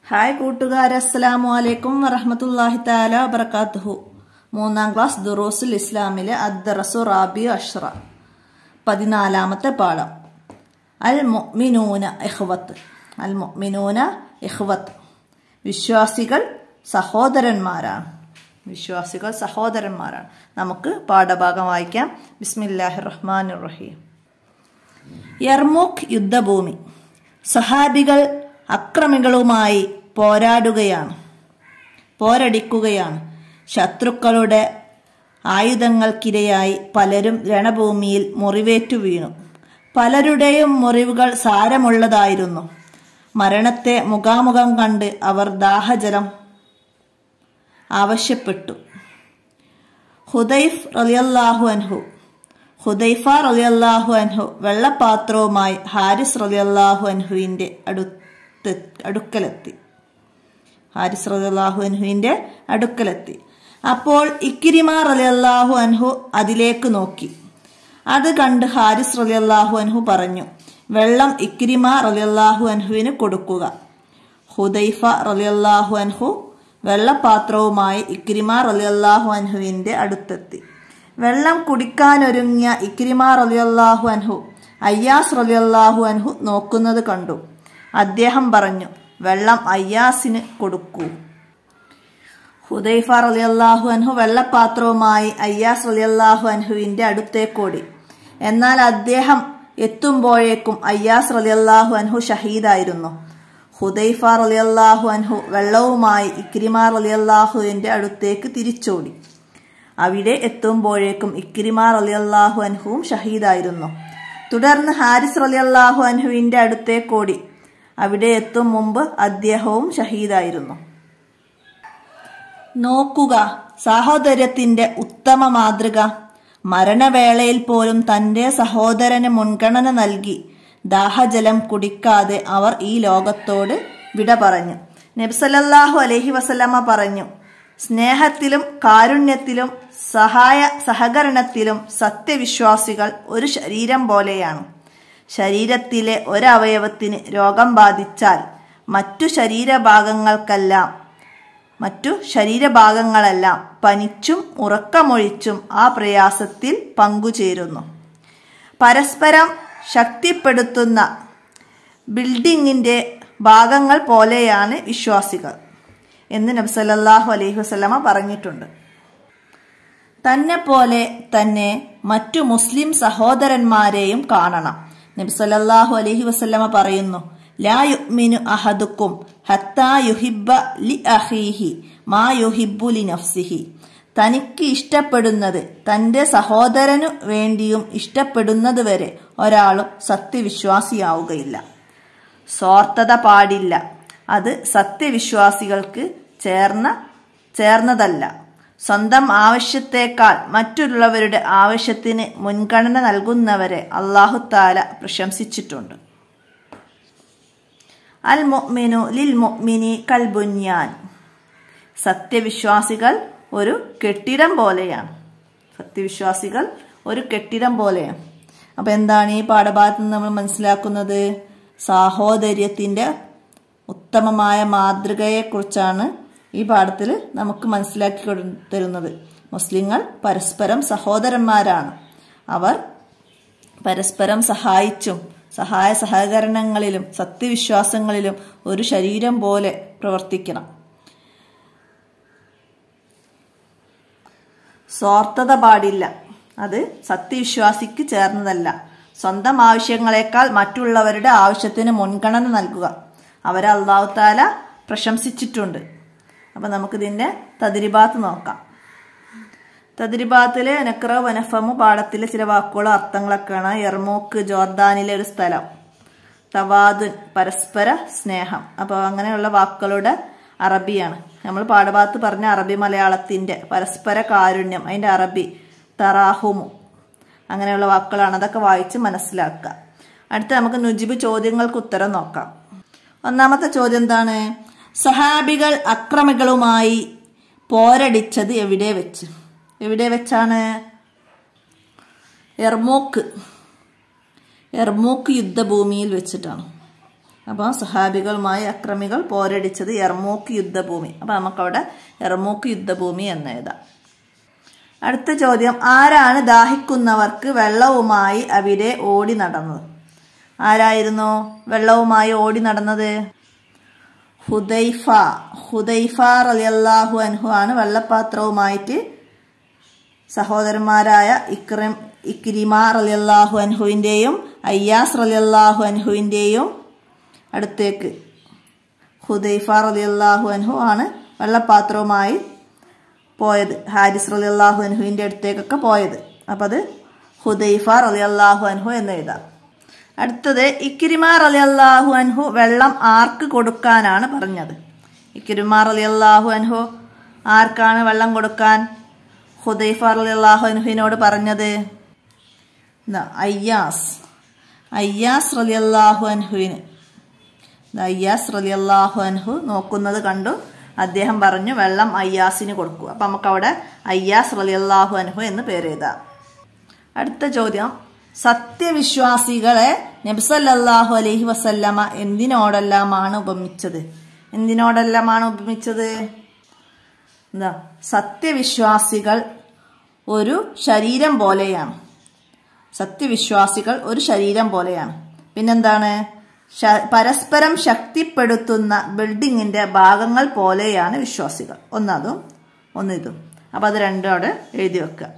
hi കൂട്ടുകാരെ അസ്സലാമു അലൈക്കും വറഹമത്തല്ലാഹി താല വബർക്കാത്തുഹു മൂന്നാം ക്ലാസ് ദുറൂസുൽ ഇസ്ലാമിലെ അദ്ദറസു റാബി അഷ്റ പതിനാലാമത്തെ പാഠം അൽ മുഅ്മിനൂന ഇഖ്വത്ത് അൽ മുഅ്മിനൂന ഇഖ്വത്ത് വിശ്വാസികൾ സഹോദരന്മാരാണ് വിശ്വാസികൾ സഹോദരന്മാരാണ് നമുക്ക് പാഠഭാഗം വായിക്കാം ബിസ്മില്ലാഹിർ റഹ്മാനിർ റഹീം യർമൂഖ് യുദ്ധഭൂമി സഹാബികൾ അക്രമികളുമായി പോരാടുകയാണ് പോരടിക്കുകയാണ് ശത്രുക്കളുടെ ആയുധങ്ങൾക്കിരയായി പലരും രണഭൂമിയിൽ മുറിവേറ്റു വീണു പലരുടെയും മുറിവുകൾ സാരമുള്ളതായിരുന്നു മരണത്തെ മുഖാമുഖം കണ്ട് അവർ ദാഹജലം ആവശ്യപ്പെട്ടു ഹുദൈഫ് റലിയല്ലാഹു അൻഹു ഹുദൈഫ റലിയല്ലാഹു അൻഹു വെള്ളപാത്രവുമായി ഹാരിസ് റലിയല്ലാഹു അൻഹുവിന്റെ അടുത്ത് അടുക്കലെത്തി ഹാരിസ് റലിയല്ലാഹു അൻഹുവിന്റെ അടുക്കലെത്തി അപ്പോൾ ഇക്കിരിമ റലിയല്ലാഹു അൻഹു അതിലേക്ക് നോക്കി അത് കണ്ട് ഹാരിസ് റലിയല്ലാഹു അൻഹു പറഞ്ഞു വെള്ളം ഇക്രിമ റലിയല്ലാഹു അൻഹുവിന് കൊടുക്കുക ഹുദൈഫ റലിയല്ലാഹു അൻഹു വെള്ളപാത്രവുമായി ഇക്രിമ റലിയല്ലാഹു അൻഹുവിന്റെ അടുത്തെത്തി വെള്ളം കുടിക്കാനൊരുങ്ങിയ ഇക്രിമ റലിയല്ലാഹു അൻഹു അയ്യാസ് റലിയല്ലാഹു അൻഹു നോക്കുന്നത് കണ്ടു അദ്ദേഹം പറഞ്ഞു വെള്ളം അയ്യാസിന് കൊടുക്കൂ ഹുദൈഫ റലിയല്ലാഹു അൻഹു വെള്ളപാത്രവുമായി അയ്യാസ് റലിയല്ലാഹു അൻഹുവിന്റെ അടുത്തേക്കോടി എന്നാൽ അദ്ദേഹം എത്തുമ്പോഴേക്കും അയ്യാസ് റലിയല്ലാഹു അൻഹു ഷഹീദായിരുന്നു ഹുദൈഫ റലിയല്ലാഹു അൻഹു വെള്ളവുമായി ഇക്രിമ റലിയല്ലാഹുവിന്റെ അടുത്തേക്ക് തിരിച്ചോടി അവിടെ എത്തുമ്പോഴേക്കും ഇക്രിമ റലിയല്ലാഹു അൻഹുവും ഷഹീദായിരുന്നു തുടർന്ന് ഹാരിസ് റലിയല്ലാഹു അൻഹുവിന്റെ അടുത്തേക്കോടി അവിടെ എത്തും മുമ്പ് അദ്ദേഹവും ഷഹീദായിരുന്നു നോക്കുക സാഹോദര്യത്തിന്റെ ഉത്തമ മാതൃക മരണവേളയിൽ പോലും തന്റെ സഹോദരന് മുൻഗണന നൽകി ദാഹജലം കുടിക്കാതെ അവർ ഈ ലോകത്തോട് വിട പറഞ്ഞു നബ്സലല്ലാഹു അലഹി വസല്ലമ്മ പറഞ്ഞു സ്നേഹത്തിലും കാരുണ്യത്തിലും സഹായ സഹകരണത്തിലും സത്യവിശ്വാസികൾ ഒരു ശരീരം പോലെയാണ് ശരീരത്തിലെ ഒരവയവത്തിന് രോഗം ബാധിച്ചാൽ മറ്റു ശരീരഭാഗങ്ങൾക്കെല്ലാം മറ്റു ശരീരഭാഗങ്ങളെല്ലാം പനിച്ചും ഉറക്കമൊഴിച്ചും ആ പ്രയാസത്തിൽ പങ്കുചേരുന്നു പരസ്പരം ശക്തിപ്പെടുത്തുന്ന ബിൽഡിങ്ങിന്റെ ഭാഗങ്ങൾ പോലെയാണ് വിശ്വാസികൾ എന്ന് നബ്സലല്ലാഹു അലൈഹി വസ്ലമ പറഞ്ഞിട്ടുണ്ട് തന്നെ പോലെ തന്നെ മറ്റു മുസ്ലിം സഹോദരന്മാരെയും കാണണം നബ്സലല്ലാഹു അലൈഹി വസ്ലമ പറയുന്നു ലാ യുഅ്മിനു അഹദുക്കും ഹത്താ യുഹിബ്ബ ലി അഹീഹി മാ യുഹിബ്ബു ലി നഫ്സിഹി തനിക്ക് ഇഷ്ടപ്പെടുന്നത് തന്റെ സഹോദരനു വേണ്ടിയും ഇഷ്ടപ്പെടുന്നത് വരെ ഒരാളും സത്യവിശ്വാസിയാവുകയില്ല സ്വാർത്ഥത പാടില്ല അത് സത്യവിശ്വാസികൾക്ക് ചേർന്ന ചേർന്നതല്ല സ്വന്തം ആവശ്യത്തേക്കാൾ മറ്റുള്ളവരുടെ ആവശ്യത്തിന് മുൻഗണന നൽകുന്നവരെ അള്ളാഹുത്താല പ്രശംസിച്ചിട്ടുണ്ട് അൽ മൊമിനു ലിൽ മൊമിനി കൽബുഞ്ഞാൻ സത്യവിശ്വാസികൾ ഒരു കെട്ടിടം പോലെയാണ് സത്യവിശ്വാസികൾ ഒരു കെട്ടിടം പോലെയാണ് അപ്പൊ എന്താണ് ഈ പാഠഭാഗത്ത് നിന്ന് നമ്മൾ മനസ്സിലാക്കുന്നത് സാഹോദര്യത്തിന്റെ ഉത്തമമായ മാതൃകയെക്കുറിച്ചാണ് ഈ പാഠത്തിൽ നമുക്ക് മനസ്സിലാക്കി തരുന്നത് മുസ്ലിങ്ങൾ പരസ്പരം സഹോദരന്മാരാണ് അവർ പരസ്പരം സഹായിച്ചും സഹായ സഹകരണങ്ങളിലും സത്യവിശ്വാസങ്ങളിലും ഒരു ശരീരം പോലെ പ്രവർത്തിക്കണം സ്വാർത്ഥത പാടില്ല അത് സത്യവിശ്വാസിക്ക് ചേർന്നതല്ല സ്വന്തം ആവശ്യങ്ങളെക്കാൾ മറ്റുള്ളവരുടെ ആവശ്യത്തിന് മുൻഗണന നൽകുക അവരെ അള്ളാഹുത്താല പ്രശംസിച്ചിട്ടുണ്ട് അപ്പം നമുക്കിതിൻ്റെ തതിരിബാത്ത് നോക്കാം തതിരിബാത്തിലെ നക്ര വനഫമു പാഠത്തിലെ ചില വാക്കുകളോ അർത്ഥങ്ങളൊക്കെയാണ് എർമോക്ക് ജോർദാനിലെ ഒരു സ്ഥലം തവാദുൻ പരസ്പര സ്നേഹം അപ്പോൾ അങ്ങനെയുള്ള വാക്കുകളുടെ അറബിയാണ് നമ്മൾ പാഠഭാഗത്ത് പറഞ്ഞ അറബി മലയാളത്തിന്റെ പരസ്പര കാരുണ്യം അതിന്റെ അറബി തറാഹുമു അങ്ങനെയുള്ള വാക്കുകളാണ് അതൊക്കെ വായിച്ച് മനസ്സിലാക്കുക അടുത്ത നമുക്ക് നുജിബ് ചോദ്യങ്ങൾക്ക് ഉത്തരം നോക്കാം ഒന്നാമത്തെ ചോദ്യം എന്താണ് സഹാബികൾ അക്രമികളുമായി പോരടിച്ചത് എവിടെ വെച്ച് എവിടെ വെച്ചാണ് എർമോക്ക് എർമോക്ക് യുദ്ധഭൂമിയിൽ വെച്ചിട്ടാണ് അപ്പോൾ സഹാബികളുമായി അക്രമികൾ പോരടിച്ചത് എർമൂക്ക് യുദ്ധഭൂമി അപ്പം നമുക്കവിടെ എർമൂക്ക് യുദ്ധഭൂമി എന്ന് എഴുതാം അടുത്ത ചോദ്യം ആരാണ് ദാഹിക്കുന്നവർക്ക് വെള്ളവുമായി അവിടെ ഓടി നടന്നത് ആരായിരുന്നു വെള്ളവുമായി ഓടി നടന്നത് ഹുദൈഫ ഹുദൈഫ റലിയല്ലാഹു അൻഹു ആണ് വെള്ളപ്പാത്രവുമായിട്ട് സഹോദരന്മാരായ ഇക്രം ഇക്രിമ റലിയല്ലാഹു അൻഹുവിൻ്റെയും അയ്യാസ് റലിയല്ലാഹു അൻഹുവിൻ്റെയും അടുത്തേക്ക് ഹുദൈഫ റലിയല്ലാഹു അൻഹു ആണ് വെള്ളപ്പാത്രവുമായി പോയത് ഹാരിസ് റലിയല്ലാഹു അൻഹുവിൻ്റെ അടുത്തേക്കൊക്കെ പോയത് അപ്പം അത് ഹുദൈഫ റലിയല്ലാഹു അൻഹു എന്ന് എഴുതാം അടുത്തത് ഇക്കിരിമാർ അലി അള്ളാഹു അൻഹു വെള്ളം ആർക്ക് കൊടുക്കാനാണ് പറഞ്ഞത് ഇക്കിരിമാർ അലി അള്ളാഹു അൻഹു ആർക്കാണ് വെള്ളം കൊടുക്കാൻ ഹുദൈഫ അലി അള്ളാഹു അൻഹുവിനോട് പറഞ്ഞത് എന്താ അയ്യാസ് അയ്യാസ് റലി അള്ളാഹു അൻഹുവിന് അയ്യാസ് റലി അള്ളാഹു അൻഹു നോക്കുന്നത് കണ്ടു അദ്ദേഹം പറഞ്ഞു വെള്ളം അയ്യാസിന് കൊടുക്കൂ അപ്പം നമുക്കവിടെ അയ്യാസ് റലി അള്ളാഹു അൻഹു എന്ന് പേര് എഴുതാം അടുത്ത ചോദ്യം സത്യവിശ്വാസികളെ നബ്സല്ലാഹു അലൈഹി വസല്ലമ എന്തിനോടെല്ലാമാണ് ഉപമിച്ചത് എന്തിനോടെല്ലാമാണ് ഉപമിച്ചത് എന്താ സത്യവിശ്വാസികൾ ഒരു ശരീരം പോലെയാണ് സത്യവിശ്വാസികൾ ഒരു ശരീരം പോലെയാണ് പിന്നെന്താണ് പരസ്പരം ശക്തിപ്പെടുത്തുന്ന ബിൽഡിങ്ങിന്റെ ഭാഗങ്ങൾ പോലെയാണ് വിശ്വാസികൾ ഒന്നതും ഒന്നിതും അപ്പം അത് രണ്ടോടെ എഴുതി വെക്കുക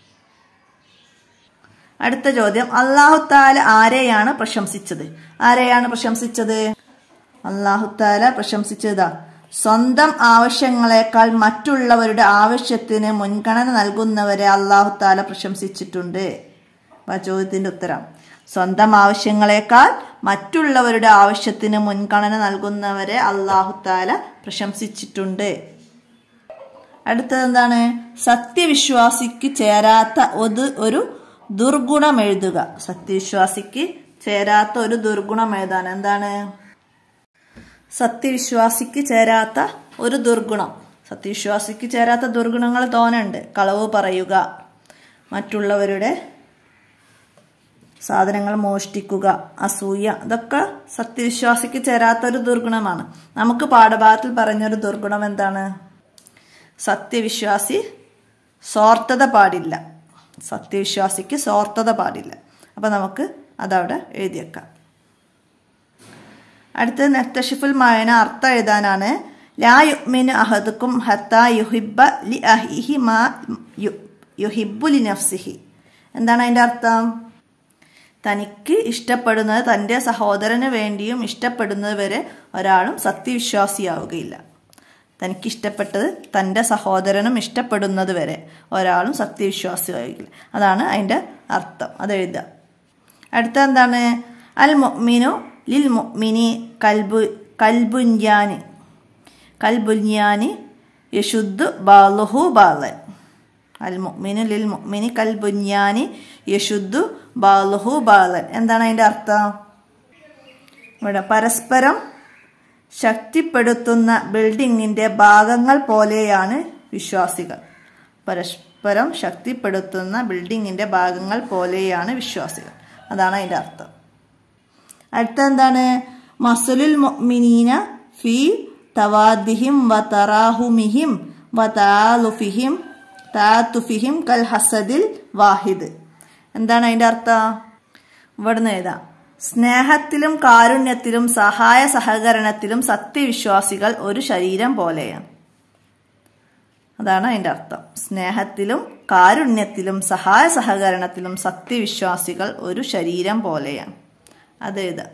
അടുത്ത ചോദ്യം അള്ളാഹുത്താല ആരെയാണ് പ്രശംസിച്ചത് ആരെയാണ് പ്രശംസിച്ചത് അള്ളാഹുത്താല പ്രശംസിച്ചതാ സ്വന്തം ആവശ്യങ്ങളെക്കാൾ മറ്റുള്ളവരുടെ ആവശ്യത്തിന് മുൻഗണന നൽകുന്നവരെ അള്ളാഹുത്താല പ്രശംസിച്ചിട്ടുണ്ട് ആ ചോദ്യത്തിന്റെ ഉത്തരം സ്വന്തം ആവശ്യങ്ങളെക്കാൾ മറ്റുള്ളവരുടെ ആവശ്യത്തിന് മുൻഗണന നൽകുന്നവരെ അള്ളാഹുത്താല പ്രശംസിച്ചിട്ടുണ്ട് അടുത്തത് എന്താണ് സത്യവിശ്വാസിക്ക് ചേരാത്ത ഒരു ഒരു ദുർഗുണം എഴുതുക സത്യവിശ്വാസിക്ക് ചേരാത്ത ഒരു ദുർഗുണം എഴുതാൻ എന്താണ് സത്യവിശ്വാസിക്ക് ചേരാത്ത ഒരു ദുർഗുണം സത്യവിശ്വാസിക്ക് ചേരാത്ത ദുർഗുണങ്ങൾ തോന്നുന്നുണ്ട് കളവ് പറയുക മറ്റുള്ളവരുടെ സാധനങ്ങൾ മോഷ്ടിക്കുക അസൂയ ഇതൊക്കെ സത്യവിശ്വാസിക്ക് ചേരാത്ത ഒരു ദുർഗുണമാണ് നമുക്ക് പാഠഭാഗത്തിൽ പറഞ്ഞൊരു ദുർഗുണം എന്താണ് സത്യവിശ്വാസി സ്വാർത്ഥത പാടില്ല സത്യവിശ്വാസിക്ക് സ്വാർത്ഥത പാടില്ല അപ്പം നമുക്ക് അതവിടെ എഴുതിയേക്കാം അടുത്തത് നെത്തഷിഫുൽ മായന അർത്ഥം എഴുതാനാണ് ലാ യുമിന് അഹദുക്കും ഹത്ത യുഹിബ ലി അഹിഹി മാ യുഹിബു ലി നഫ്സിഹി എന്താണ് അതിൻ്റെ അർത്ഥം തനിക്ക് ഇഷ്ടപ്പെടുന്നത് തൻ്റെ സഹോദരന് വേണ്ടിയും ഇഷ്ടപ്പെടുന്നത് വരെ ഒരാളും സത്യവിശ്വാസിയാവുകയില്ല തനിക്ക് ഇഷ്ടപ്പെട്ടത് തൻ്റെ സഹോദരനും ഇഷ്ടപ്പെടുന്നത് വരെ ഒരാളും സത്യവിശ്വാസിയാകില്ല അതാണ് അതിൻ്റെ അർത്ഥം അത് എഴുതുക അടുത്ത എന്താണ് അൽ മുഅ്മിനു ലിൽ മുഅ്മിനി കൽബു കൽബുഞ്ഞാനി കൽബുഞ്ഞാനി യശുദ്ധു ബാലുഹു ബാലൻ അൽ മുഅ്മിനു ലിൽ മുഅ്മിനി കൽബുഞ്ഞാനി യശുദ്ധു ബാലുഹു ബാലൻ എന്താണ് അതിൻ്റെ അർത്ഥം ഇവിടെ പരസ്പരം ശക്തിപ്പെടുത്തുന്ന ബിൽഡിങ്ങിന്റെ ഭാഗങ്ങൾ പോലെയാണ് വിശ്വാസികൾ പരസ്പരം ശക്തിപ്പെടുത്തുന്ന ബിൽഡിങ്ങിന്റെ ഭാഗങ്ങൾ പോലെയാണ് വിശ്വാസികൾ അതാണ് അതിന്റെ അർത്ഥം അടുത്ത എന്താണ് മസുലുൽ മുഅ്മിനീന ഫി തവാദിഹിം വ തറാഹുമിഹിം വ താലുഫിഹിം താത്തുഫിഹിം കൽ ഹസദിൽ വാഹിദ് എന്താണ് അതിന്റെ അർത്ഥം ഇവിടുന്ന് എഴുതാം സ്നേഹത്തിലും കാരുണ്യത്തിലും സഹായ സഹകരണത്തിലും സത്യവിശ്വാസികൾ ഒരു ശരീരം പോലെയാണ് അതാണ് അതിന്റെ അർത്ഥം സ്നേഹത്തിലും കാരുണ്യത്തിലും സഹായ സഹകരണത്തിലും സത്യവിശ്വാസികൾ ഒരു ശരീരം പോലെയാണ് അത് എഴുതാം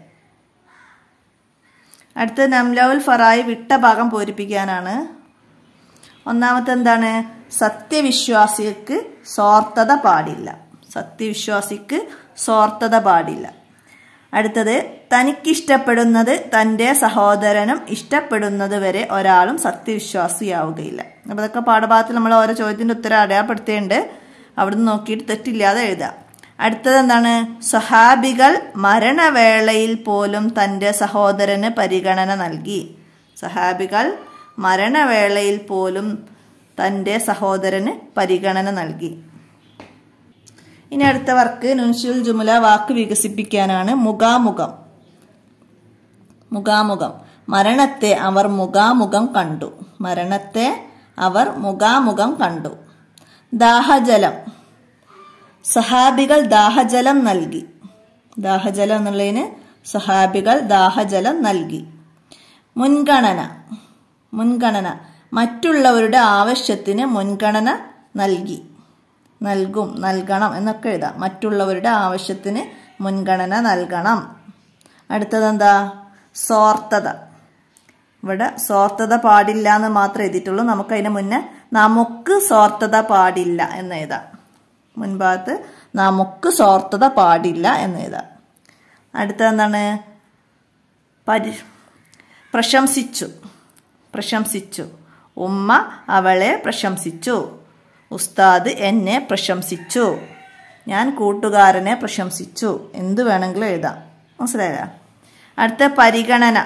അടുത്ത നംലൗൽ ഫറായി വിട്ട ഭാഗം പൂരിപ്പിക്കാനാണ് ഒന്നാമത്തെ എന്താണ് സത്യവിശ്വാസിക്ക് സ്വാർത്ഥത പാടില്ല സത്യവിശ്വാസിക്ക് സ്വാർത്ഥത പാടില്ല അടുത്തത് തനിക്കിഷ്ടപ്പെടുന്നത് തൻ്റെ സഹോദരനും ഇഷ്ടപ്പെടുന്നത് വരെ ഒരാളും സത്യവിശ്വാസിയാവുകയില്ല അപ്പോൾ അതൊക്കെ പാഠഭാഗത്തിൽ നമ്മൾ ഓരോ ചോദ്യത്തിൻ്റെ ഉത്തരം അടയാളപ്പെടുത്തിയിട്ടുണ്ട് അവിടുന്ന് നോക്കിയിട്ട് തെറ്റില്ലാതെ എഴുതാം അടുത്തത് എന്താണ് സഹാബികൾ മരണവേളയിൽ പോലും തൻ്റെ സഹോദരന് പരിഗണന നൽകി സഹാബികൾ മരണവേളയിൽ പോലും തൻ്റെ സഹോദരന് പരിഗണന നൽകി ഇനി അടുത്ത വർക്ക് നുൻഷുൽ ജുമുല വാക്ക് വികസിപ്പിക്കാനാണ് മുഖാമുഖം മുഖാമുഖം മരണത്തെ അവർ മുഖാമുഖം കണ്ടു മരണത്തെ അവർ മുഖാമുഖം കണ്ടു ദാഹജലം സഹാബികൾ ദാഹജലം നൽകി ദാഹജലം എന്നുള്ളതിന് സഹാബികൾ ദാഹജലം നൽകി മുൻഗണന മുൻഗണന മറ്റുള്ളവരുടെ ആവശ്യത്തിന് മുൻഗണന നൽകി നൽകും നൽകണം എന്നൊക്കെ എഴുതാം മറ്റുള്ളവരുടെ ആവശ്യത്തിന് മുൻഗണന നൽകണം അടുത്തതെന്താ സ്വാർത്ഥത ഇവിടെ സ്വാർത്ഥത പാടില്ല എന്ന് മാത്രമേ എഴുതിയിട്ടുള്ളൂ നമുക്ക് അതിന് മുന്നേ നമുക്ക് സ്വാർത്ഥത പാടില്ല എന്ന് എഴുതാം മുൻഭാഗത്ത് നമുക്ക് സ്വാർത്ഥത പാടില്ല എന്ന് എഴുതാം അടുത്ത എന്താണ് പരി പ്രശംസിച്ചു പ്രശംസിച്ചു ഉമ്മ അവളെ പ്രശംസിച്ചു ഉസ്താദ് എന്നെ പ്രശംസിച്ചു ഞാൻ കൂട്ടുകാരനെ പ്രശംസിച്ചു എന്ത് വേണമെങ്കിലും എഴുതാം മനസ്സിലായ അടുത്ത പരിഗണന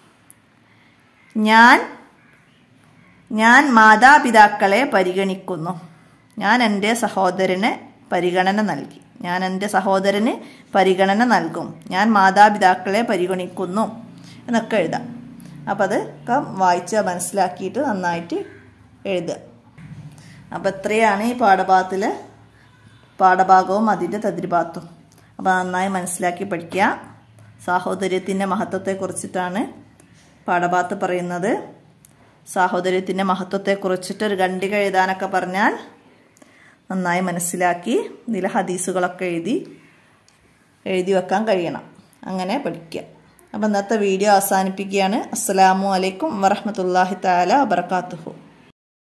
ഞാൻ ഞാൻ മാതാപിതാക്കളെ പരിഗണിക്കുന്നു ഞാൻ എൻ്റെ സഹോദരന് പരിഗണന നൽകി ഞാൻ എൻ്റെ സഹോദരന് പരിഗണന നൽകും ഞാൻ മാതാപിതാക്കളെ പരിഗണിക്കുന്നു എന്നൊക്കെ എഴുതാം അപ്പം അത് ഒക്കെ വായിച്ച് മനസ്സിലാക്കിയിട്ട് നന്നായിട്ട് എഴുതുക അപ്പം ഇത്രയാണ് ഈ പാഠഭാഗത്തിലെ പാഠഭാഗവും അതിൻ്റെ തദ്രിഭാഗത്തും അപ്പോൾ നന്നായി മനസ്സിലാക്കി പഠിക്കുക സാഹോദര്യത്തിൻ്റെ മഹത്വത്തെക്കുറിച്ചിട്ടാണ് പാഠഭാഗത്ത് പറയുന്നത് സാഹോദര്യത്തിൻ്റെ മഹത്വത്തെക്കുറിച്ചിട്ട് ഒരു ഖണ്ഡിക എഴുതാനൊക്കെ പറഞ്ഞാൽ നന്നായി മനസ്സിലാക്കി ഇതിലെ ഹദീസുകളൊക്കെ എഴുതി എഴുതി വെക്കാൻ കഴിയണം അങ്ങനെ പഠിക്കുക അപ്പം ഇന്നത്തെ വീഡിയോ അവസാനിപ്പിക്കുകയാണ് അസ്സലാമു അലൈക്കും വറഹമത്തല്ലാഹി താല വബർക്കാത്തുഹു